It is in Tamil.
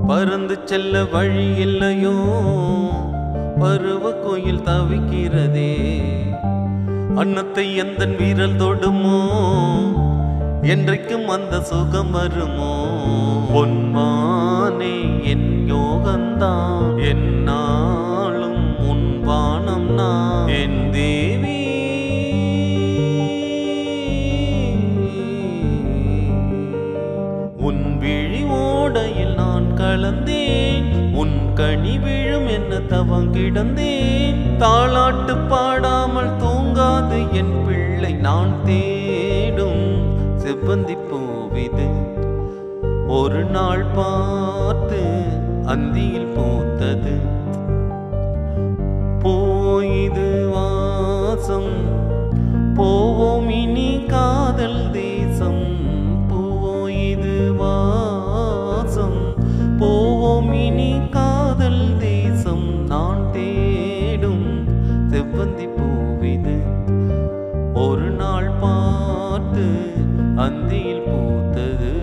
பறந்து செல்ல வழி இல்லையோ பருவ கோயில் தவிக்கிறதே அன்னத்தை எந்த வீரல் தொடுமோ என்றைக்கும் அந்த சுகம் வருமோ பொன்மானே என் யோகந்தான் என்னாலும் உன் வானம் நான் என் தேவி உன் விழி ஓடையில் நான் கலந்தேன் உன் கனி விழும் என்ன தவம் கிடந்தேன் தாளாட்டு பாடாமல் தூங்காது என் பிள்ளை நான் தேடும் செவ்வந்தி பூவிது ஒரு நாள் பார்த்து அந்தியில் பூத்தது போயிது வாசம் போவோம் இனி காதல் தேசம் போயிது வாசம் போவோம் இனி காதல் தேசம் நான் தேடும் செவ்வந்தி பூவிது ஒரு நாள் பார்த்து அந்தியில் பூத்தது